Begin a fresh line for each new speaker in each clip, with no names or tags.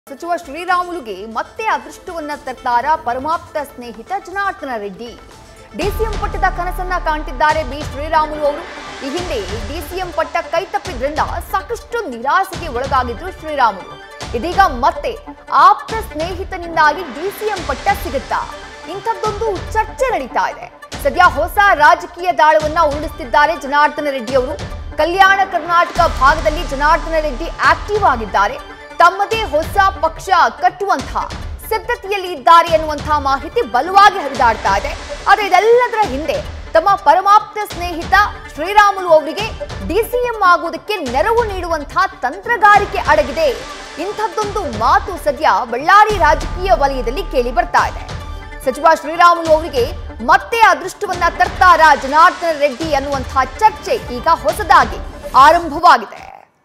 ಸಚಿವ ಶ್ರೀರಾಮುಲುಗೆ ಮತ್ತೆ ಅದೃಷ್ಟವನ್ನ ತರ್ತಾರ ಪರಮಾಪ್ತ ಸ್ನೇಹಿತ ಜನಾರ್ದನ ರೆಡ್ಡಿ ಡಿಸಿಎಂ ಪಟ್ಟದ ಕನಸನ್ನ ಕಾಣ್ತಿದ್ದಾರೆ ಬಿ ಶ್ರೀರಾಮುಲು ಅವರು ಈ ಹಿಂದೆ ಡಿಸಿಎಂ ಪಟ್ಟ ಕೈ ತಪ್ಪಿದ್ರಿಂದ ಸಾಕಷ್ಟು ನಿರಾಸೆಗೆ ಒಳಗಾಗಿದ್ರು ಶ್ರೀರಾಮುಲು ಇದೀಗ ಮತ್ತೆ ಆಪ್ತ ಸ್ನೇಹಿತನಿಂದಾಗಿ ಡಿಸಿಎಂ ಪಟ್ಟ ಸಿಗುತ್ತಾ ಇಂಥದ್ದೊಂದು ಚರ್ಚೆ ನಡೀತಾ ಇದೆ ಸದ್ಯ ಹೊಸ ರಾಜಕೀಯ ದಾಳವನ್ನ ಉರುಳಿಸ್ತಿದ್ದಾರೆ ಜನಾರ್ದನ ರೆಡ್ಡಿ ಅವರು ಕಲ್ಯಾಣ ಕರ್ನಾಟಕ ಭಾಗದಲ್ಲಿ ಜನಾರ್ದನ ರೆಡ್ಡಿ ಆಕ್ಟಿವ್ ಆಗಿದ್ದಾರೆ ತಮ್ಮದೇ ಹೊಸ ಪಕ್ಷ ಕಟ್ಟುವಂತಹ ಸಿದ್ಧತೆಯಲ್ಲಿ ಇದ್ದಾರೆ ಎನ್ನುವಂತಹ ಮಾಹಿತಿ ಬಲವಾಗಿ ಹರಿದಾಡ್ತಾ ಇದೆ ಆದರೆ ಇದೆಲ್ಲದರ ಹಿಂದೆ ತಮ್ಮ ಪರಮಾಪ್ತ ಸ್ನೇಹಿತ ಶ್ರೀರಾಮುಲು ಅವರಿಗೆ ಡಿಸಿಎಂ ಆಗುವುದಕ್ಕೆ ನೆರವು ನೀಡುವಂತಹ ತಂತ್ರಗಾರಿಕೆ ಅಡಗಿದೆ ಇಂಥದ್ದೊಂದು ಮಾತು ಸದ್ಯ ಬಳ್ಳಾರಿ ರಾಜಕೀಯ ವಲಯದಲ್ಲಿ ಕೇಳಿ ಬರ್ತಾ ಇದೆ ಸಚಿವ ಶ್ರೀರಾಮುಲು ಅವರಿಗೆ ಮತ್ತೆ ಅದೃಷ್ಟವನ್ನ ತರ್ತಾರ ಜನಾರ್ದನ ರೆಡ್ಡಿ ಅನ್ನುವಂತಹ ಚರ್ಚೆ ಈಗ ಹೊಸದಾಗಿ ಆರಂಭವಾಗಿದೆ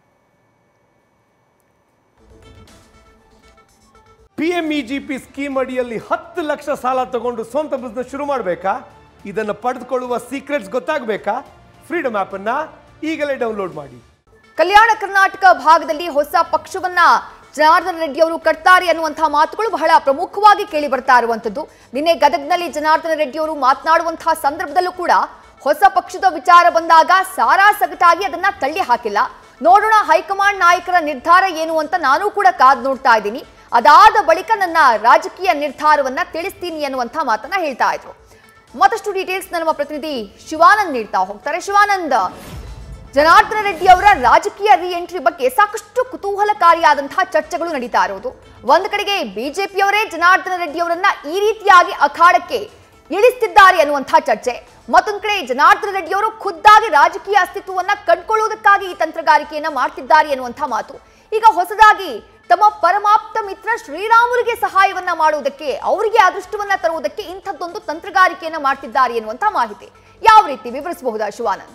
P M E G P scheme ಅಡಿಯಲ್ಲಿ ಹತ್ತು ಲಕ್ಷ ಸಾಲ ತಗೊಂಡು ಸ್ವಂತ ಬಿಸ್ನೆಸ್ ಶುರು ಮಾಡಬೇಕಾ ಇದನ್ನು ಪಡೆದುಕೊಳ್ಳುವ ಸೀಕ್ರೆಟ್ಸ್ ಗೊತ್ತಾಗಬೇಕಾ ಫ್ರೀಡಮ್ ಆ್ಯಪನ್ನು ಈಗಲೇ ಡೌನ್ಲೋಡ್ ಮಾಡಿ
ಕಲ್ಯಾಣ ಕರ್ನಾಟಕ ಭಾಗದಲ್ಲಿ ಹೊಸ ಪಕ್ಷವನ್ನ ಜನಾರ್ದನ ರೆಡ್ಡಿ ಅವರು ಕಟ್ತಾರೆ ಅನ್ನುವಂತಹ ಮಾತುಗಳು ಬಹಳ ಪ್ರಮುಖವಾಗಿ ಕೇಳಿ ಬರ್ತಾ ಇರುವಂತದ್ದು ನಿನ್ನೆ ಗದಗ್ನಲ್ಲಿ ಜನಾರ್ದನ ರೆಡ್ಡಿ ಅವರು ಮಾತನಾಡುವಂತಹ ಸಂದರ್ಭದಲ್ಲೂ ಕೂಡ ಹೊಸ ಪಕ್ಷದ ವಿಚಾರ ಬಂದಾಗ ಸಾರಾ ಸಗಟಾಗಿ ಅದನ್ನ ತಳ್ಳಿ ಹಾಕಿಲ್ಲ ನೋಡೋಣ ಹೈಕಮಾಂಡ್ ನಾಯಕರ ನಿರ್ಧಾರ ಏನು ಅಂತ ನಾನು ಕೂಡ ಕಾದ್ ನೋಡ್ತಾ ಇದ್ದೀನಿ ಅದಾದ ಬಳಿಕ ನನ್ನ ರಾಜಕೀಯ ನಿರ್ಧಾರವನ್ನ ತಿಳಿಸ್ತೀನಿ ಅನ್ನುವಂತಹ ಮಾತನ್ನ ಹೇಳ್ತಾ ಇದ್ರು ಮತ್ತಷ್ಟು ಡೀಟೇಲ್ಸ್ ನಮ್ಮ ಪ್ರತಿನಿಧಿ ಶಿವಾನಂದ್ ನೀಡ್ತಾ ಹೋಗ್ತಾರೆ ಶಿವಾನಂದ್ ಜನಾರ್ದನ ರೆಡ್ಡಿ ಅವರ ರಾಜಕೀಯ ರಿ ಎಂಟ್ರಿ ಬಗ್ಗೆ ಸಾಕಷ್ಟು ಕುತೂಹಲಕಾರಿಯಾದಂತಹ ಚರ್ಚೆಗಳು ನಡೀತಾ ಇರೋದು ಒಂದ್ ಕಡೆಗೆ ಬಿಜೆಪಿಯವರೇ ಜನಾರ್ದನ ರೆಡ್ಡಿ ಅವರನ್ನ ಈ ರೀತಿಯಾಗಿ ಅಖಾಡಕ್ಕೆ ಇಳಿಸ್ತಿದ್ದಾರೆ ಅನ್ನುವಂತಹ ಚರ್ಚೆ ಮತ್ತೊಂದ್ ಕಡೆ ಜನಾರ್ದನ ರೆಡ್ಡಿ ಅವರು ಖುದ್ದಾಗಿ ರಾಜಕೀಯ ಅಸ್ತಿತ್ವವನ್ನ ಕಂಡುಕೊಳ್ಳುವುದಕ್ಕಾಗಿ ಈ ತಂತ್ರಗಾರಿಕೆಯನ್ನ ಮಾಡ್ತಿದ್ದಾರೆ ಅನ್ನುವಂತಹ ಮಾತು ಈಗ ಹೊಸದಾಗಿ ತಮ್ಮ ಪರಮಾಪ್ತ ಮಿತ್ರ ಶ್ರೀರಾಮುಲಿಗೆ ಸಹಾಯವನ್ನ ಮಾಡುವುದಕ್ಕೆ ಅವರಿಗೆ ಅದೃಷ್ಟವನ್ನ ತರುವುದಕ್ಕೆ ಇಂಥದ್ದೊಂದು ತಂತ್ರಗಾರಿಕೆಯನ್ನ ಮಾಡ್ತಿದ್ದಾರೆ ಎನ್ನುವಂತಹ ಮಾಹಿತಿ ಯಾವ ರೀತಿ ವಿವರಿಸಬಹುದಾ ಶಿವಾನಂದ್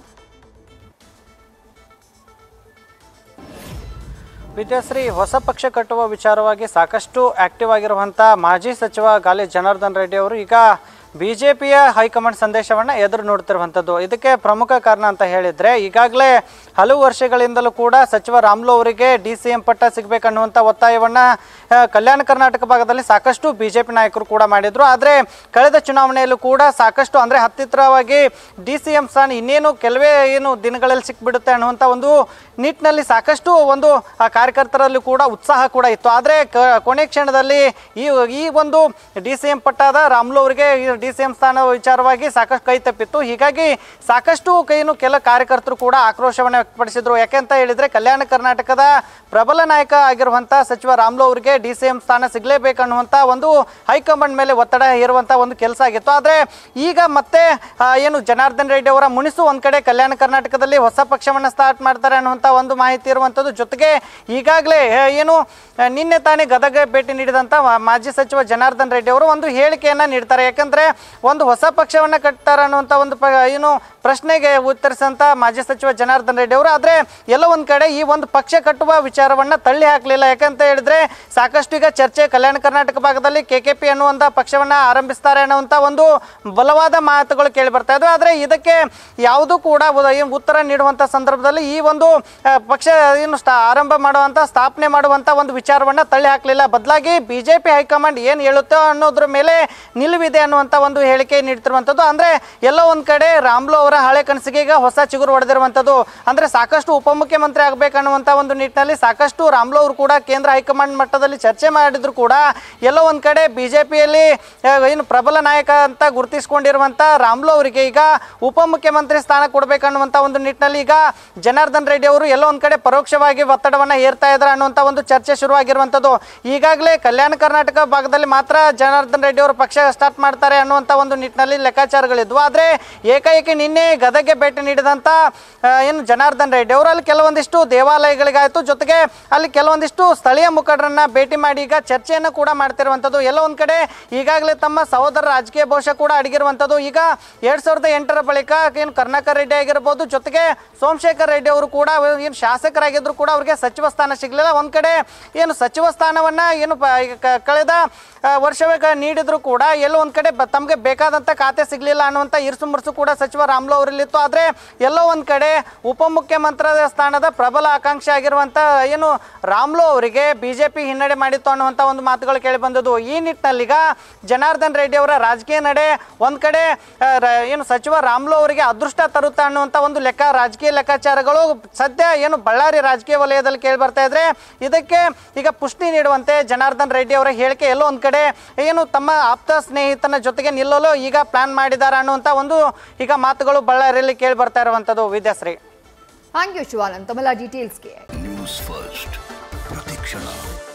ವಿದ್ಯಾಶ್ರೀ ಹೊಸ ಪಕ್ಷ ಕಟ್ಟುವ ವಿಚಾರವಾಗಿ ಸಾಕಷ್ಟು ಆಕ್ಟಿವ್ ಆಗಿರುವಂಥ ಮಾಜಿ ಸಚಿವ ಗಾಲಿ ಜನಾರ್ದನ್ ರೆಡ್ಡಿ ಅವರು ಈಗ ಬಿ ಜೆ ಪಿಯ ಹೈಕಮಾಂಡ್ ಸಂದೇಶವನ್ನು ಎದುರು ನೋಡ್ತಿರುವಂಥದ್ದು ಇದಕ್ಕೆ ಪ್ರಮುಖ ಕಾರಣ ಅಂತ ಹೇಳಿದರೆ ಈಗಾಗಲೇ ಹಲವು ವರ್ಷಗಳಿಂದಲೂ ಕೂಡ ಸಚಿವ ರಾಮ್ಲು ಅವರಿಗೆ ಡಿ ಸಿ ಎಂ ಪಟ್ಟ ಸಿಗಬೇಕನ್ನುವಂಥ ಒತ್ತಾಯವನ್ನು ಕಲ್ಯಾಣ ಕರ್ನಾಟಕ ಭಾಗದಲ್ಲಿ ಸಾಕಷ್ಟು ಬಿ ಜೆ ಪಿ ನಾಯಕರು ಕೂಡ ಮಾಡಿದರು ಆದರೆ ಕಳೆದ ಚುನಾವಣೆಯಲ್ಲೂ ಕೂಡ ಸಾಕಷ್ಟು ಅಂದರೆ ಹತ್ತಿರವಾಗಿ ಡಿ ಸಿ ಎಂ ಸ್ಥಾನ ಇನ್ನೇನು ಕೆಲವೇ ಏನು ದಿನಗಳಲ್ಲಿ ಸಿಕ್ಬಿಡುತ್ತೆ ಅನ್ನುವಂಥ ಒಂದು ನಿಟ್ಟಿನಲ್ಲಿ ಸಾಕಷ್ಟು ಒಂದು ಆ ಕಾರ್ಯಕರ್ತರಲ್ಲಿ ಕೂಡ ಉತ್ಸಾಹ ಕೂಡ ಇತ್ತು ಆದರೆ ಕೊನೆ ಕ್ಷಣದಲ್ಲಿ ಈ ಈ ಒಂದು ಡಿ ಸಿ ಎಂ ಪಟ್ಟಾದ ರಾಮ್ಲು ಅವರಿಗೆ ಡಿ ಸಿ ಎಂ ಸ್ಥಾನ ವಿಚಾರವಾಗಿ ಸಾಕಷ್ಟು ಕೈ ತಪ್ಪಿತ್ತು ಹೀಗಾಗಿ ಸಾಕಷ್ಟು ಕೈನು ಕೆಲ ಕಾರ್ಯಕರ್ತರು ಕೂಡ ಆಕ್ರೋಶವನ್ನು ವ್ಯಕ್ತಪಡಿಸಿದ್ರು ಯಾಕೆಂತ ಹೇಳಿದ್ರೆ ಕಲ್ಯಾಣ ಕರ್ನಾಟಕದ ಪ್ರಬಲ ನಾಯಕ ಆಗಿರುವಂಥ ಸಚಿವ ರಾಮ್ಲು ಅವರಿಗೆ ಡಿ ಸಿ ಎಂ ಸ್ಥಾನ ಸಿಗಲೇಬೇಕನ್ನುವಂಥ ಒಂದು ಹೈಕಮಾಂಡ್ ಮೇಲೆ ಒತ್ತಡ ಹೇರುವಂಥ ಒಂದು ಕೆಲಸ ಆಗಿತ್ತು ಆದರೆ ಈಗ ಮತ್ತೆ ಆ, ಏನು ಜನಾರ್ದನ್ ರೆಡ್ಡಿ ಅವರ ಮುನಿಸು ಒಂದು ಕಡೆ ಕಲ್ಯಾಣ ಕರ್ನಾಟಕದಲ್ಲಿ ಹೊಸ ಪಕ್ಷವನ್ನು ಸ್ಟಾರ್ಟ್ ಮಾಡ್ತಾರೆ ಅನ್ನುವಂಥ ಒಂದು ಮಾಹಿತಿ ಇರುವಂಥದ್ದು ಜೊತೆಗೆ ಈಗಾಗಲೇ ಆ, ಏನು ಆ, ನಿನ್ನೆ ತಾನೇ ಗದಗ ಭೇಟಿ ನೀಡಿದಂಥ ಮಾ- ಮಾಜಿ ಸಚಿವ ಜನಾರ್ದನ್ ರೆಡ್ಡಿ ಅವರು ಒಂದು ಹೇಳಿಕೆಯನ್ನು ನೀಡ್ತಾರೆ ಯಾಕಂದರೆ ಒಂದು ಹೊಸ ಪಕ್ಷವನ್ನು ಕಟ್ತಾರೆ ಅನ್ನುವಂಥ ಒಂದು ಪ ಏನು ಪ್ರಶ್ನೆಗೆ ಉತ್ತರಿಸಿದಂಥ ಮಾಜಿ ಸಚಿವ ಜನಾರ್ದನ್ ರೆಡ್ಡಿ ಅವರು ಆದರೆ ಎಲ್ಲೋ ಒಂದು ಕಡೆ ಈ ಒಂದು ಪಕ್ಷ ಕಟ್ಟುವ ವಿಚಾರವನ್ನು ತಳ್ಳಿ ಹಾಕಲಿಲ್ಲ ಯಾಕಂತ ಹೇಳಿದ್ರೆ ಸಾಕಷ್ಟು ಈಗ ಚರ್ಚೆ ಕಲ್ಯಾಣ ಕರ್ನಾಟಕ ಭಾಗದಲ್ಲಿ ಕೆ ಕೆ ಪಿ ಅನ್ನುವಂಥ ಪಕ್ಷವನ್ನು ಆರಂಭಿಸ್ತಾರೆ ಅನ್ನುವಂಥ ಒಂದು ಬಲವಾದ ಮಾತುಗಳು ಕೇಳಿ ಬರ್ತಾ ಇದ್ವು ಆದರೆ ಇದಕ್ಕೆ ಯಾವುದೂ ಕೂಡ ಉ- ಏನು ಉತ್ತರ ನೀಡುವಂಥ ಸಂದರ್ಭದಲ್ಲಿ ಈ ಒಂದು ಆ, ಪಕ್ಷ ಏನು ಸ್ಟಾ ಆರಂಭ ಮಾಡುವಂಥ ಸ್ಥಾಪನೆ ಮಾಡುವಂಥ ಒಂದು ವಿಚಾರವನ್ನು ತಳ್ಳಿ ಹಾಕಲಿಲ್ಲ ಬದಲಾಗಿ ಬಿ ಜೆ ಪಿ ಹೈಕಮಾಂಡ್ ಏನು ಹೇಳುತ್ತೋ ಅನ್ನೋದ್ರ ಮೇಲೆ ನಿಲುವಿದೆ ಅನ್ನುವಂಥ ಒಂದು ಹೇಳಿಕೆ ನೀಡ್ತಿರುವಂಥದ್ದು ಅಂದರೆ ಎಲ್ಲೋ ಒಂದು ಕಡೆ ರಾಮ್ಲು ಅವರ ಹಳೆ ಕನಸಿಗೆ ಈಗ ಹೊಸ ಚಿಗುರು ಹೊಡೆದಿರುವಂಥದ್ದು ಅಂದರೆ ಸಾಕಷ್ಟು ಉಪಮುಖ್ಯಮಂತ್ರಿ ಆಗಬೇಕನ್ನುವಂಥ ಒಂದು ನಿಟ್ಟಿನಲ್ಲಿ ಸಾಕಷ್ಟು ರಾಮ್ಲು ಅವರು ಕೂಡ ಕೇಂದ್ರ ಹೈಕಮಾಂಡ್ ಮಟ್ಟದಲ್ಲಿ ಚರ್ಚೆ ಮಾಡಿದ್ರು ಕೂಡ ಎಲ್ಲೋ ಒಂದು ಕಡೆ ಬಿ ಜೆ ಪಿಯಲ್ಲಿ ಏನು ಪ್ರಬಲ ನಾಯಕ ಅಂತ ಗುರುತಿಸಿಕೊಂಡಿರುವಂಥ ರಾಮ್ಲು ಅವರಿಗೆ ಈಗ ಉಪಮುಖ್ಯಮಂತ್ರಿ ಸ್ಥಾನ ಕೊಡಬೇಕನ್ನುವಂಥ ಒಂದು ನಿಟ್ಟಿನಲ್ಲಿ ಈಗ ಜನಾರ್ದನ್ ರೆಡ್ಡಿ ಅವರು ಎಲ್ಲೋ ಒಂದು ಕಡೆ ಪರೋಕ್ಷವಾಗಿ ಒತ್ತಡವನ್ನು ಹೇರ್ತಾ ಇದ್ದಾರೆ ಅನ್ನುವಂಥ ಒಂದು ಚರ್ಚೆ ಶುರುವಾಗಿರುವಂಥದ್ದು ಈಗಾಗಲೇ ಕಲ್ಯಾಣ ಕರ್ನಾಟಕ ಭಾಗದಲ್ಲಿ ಮಾತ್ರ ಜನಾರ್ದನ್ ರೆಡ್ಡಿ ಅವರು ಪಕ್ಷ ಸ್ಟಾರ್ಟ್ ಮಾಡ್ತಾರೆ ಅನ್ನುವಂಥ ಒಂದು ನಿಟ್ಟಿನಲ್ಲಿ ಲೆಕ್ಕಾಚಾರಗಳಿದ್ವು ಆದರೆ ಏಕಾಏಕಿ ನಿನ್ನೆ ಗದಗೆ ಭೇಟಿ ನೀಡಿದಂಥ ಆ, ಏನು ಜನಾರ್ದನ್ ರೆಡ್ಡಿ ಅವರು ಅಲ್ಲಿ ಕೆಲವೊಂದಿಷ್ಟು ದೇವಾಲಯಗಳಿಗಾಯಿತು ಜೊತೆಗೆ ಅಲ್ಲಿ ಕೆಲವೊಂದಿಷ್ಟು ಸ್ಥಳೀಯ ಮುಖಂಡರನ್ನ ಭೇಟಿ ಮಾಡಿ ಈಗ ಚರ್ಚೆಯನ್ನು ಕೂಡ ಮಾಡ್ತಿರುವಂಥದ್ದು ಎಲ್ಲ ಒಂದು ಕಡೆ ಈಗಾಗಲೇ ತಮ್ಮ ಸಹೋದರ ರಾಜಕೀಯ ಭವಿಷ್ಯ ಕೂಡ ಅಡಗಿರುವಂಥದ್ದು ಈಗ ಎರಡ್ ಸಾವಿರದ ಎಂಟರ ಬಳಿಕ ಏನು ಕರ್ನಾಕರ್ ರೆಡ್ಡಿ ಆಗಿರ್ಬೋದು ಜೊತೆಗೆ ಸೋಮಶೇಖರ್ ರೆಡ್ಡಿ ಅವರು ಕೂಡ ಏನು ಶಾಸಕರಾಗಿದ್ರು ಕೂಡ ಅವರಿಗೆ ಸಚಿವ ಸ್ಥಾನ ಸಿಗಲಿಲ್ಲ ಒಂದು ಕಡೆ ಏನು ಸಚಿವ ಸ್ಥಾನವನ್ನ ಏನು ಪ- ಈಗ ಕ- ಕಳೆದ ಆ, ವರ್ಷವೇ ಕ- ನೀಡಿದ್ರು ಕೂಡ ಎಲ್ಲೋ ಒಂದು ಕಡೆ ಬ- ತಮಗೆ ಬೇಕಾದಂಥ ಖಾತೆ ಸಿಗಲಿಲ್ಲ ಅನ್ನುವಂಥ ಇರ್ಸು ಮುರ್ಸು ಕೂಡ ಸಚಿವ ರಾಮ್ಲು ಅವರಲ್ಲಿತ್ತು ಆದರೆ ಎಲ್ಲೋ ಒಂದು ಕಡೆ ಉಪಮುಖ್ಯಮಂತ್ರಿ ಸ್ಥಾನದ ಪ್ರಬಲ ಆಕಾಂಕ್ಷಿ ಆಗಿರುವಂಥ ಏನು ರಾಮ್ಲು ಅವರಿಗೆ ಬಿ ಜೆ ಪಿ ಹಿನ್ನಡೆ ಮಾಡಿತ್ತು ಅನ್ನುವಂಥ ಒಂದು ಮಾತುಗಳು ಕೇಳಿ ಬಂದದ್ದು ಈ ನಿಟ್ಟಿನಲ್ಲಿ ಈಗ ಜನಾರ್ದನ್ ರೆಡ್ಡಿ ಅವರ ರಾಜಕೀಯ ನಡೆ ಒಂದು ಕಡೆ ಆ, ರ- ಏನು ಸಚಿವ ರಾಮ್ಲು ಅವರಿಗೆ ಅದೃಷ್ಟ ತರುತ್ತಾ ಅನ್ನುವಂಥ ಒಂದು ಲೆಕ್ಕ ರಾಜಕೀಯ ಲೆಕ್ಕಾಚಾರಗಳು ಸದ್ಯ ಏನು ಬಳ್ಳಾರಿ ರಾಜಕೀಯ ವಲಯದಲ್ಲಿ ಕೇಳಿ ಬರ್ತಾ ಇದ್ರೆ ಇದಕ್ಕೆ ಈಗ ಪುಷ್ಟಿ ನೀಡುವಂತೆ ಜನಾರ್ದನ್ ರೆಡ್ಡಿ ಅವರ ಹೇಳಿಕೆ ಎಲ್ಲೋ ಒಂದು ಕಡೆ ಏನು ತಮ್ಮ ಆಪ್ತ ಸ್ನೇಹಿತನ ಜೊತೆಗೆ ನಿಲ್ಲಲು ಈಗ ಪ್ಲಾನ್ ಮಾಡಿದ್ದಾರೆ ಅನ್ನುವಂಥ ಒಂದು ಈಗ ಮಾತುಗಳು ಬಳ್ಳಾರಿಯಲ್ಲಿ ಕೇಳಿ ಬರ್ತಾ ಇರುವಂಥದ್ದು ವಿದ್ಯಾಶ್ರೀ
ಥ್ಯಾಂಕ್ ಯು ಶಿವಾನಂದ್ ತಮ್ಮೆಲ್ಲ ಡೀಟೇಲ್ಸ್ಗೆ
ನ್ಯೂಸ್ ಫಸ್ಟ್ ಪ್ರತಿಕ್ಷಣ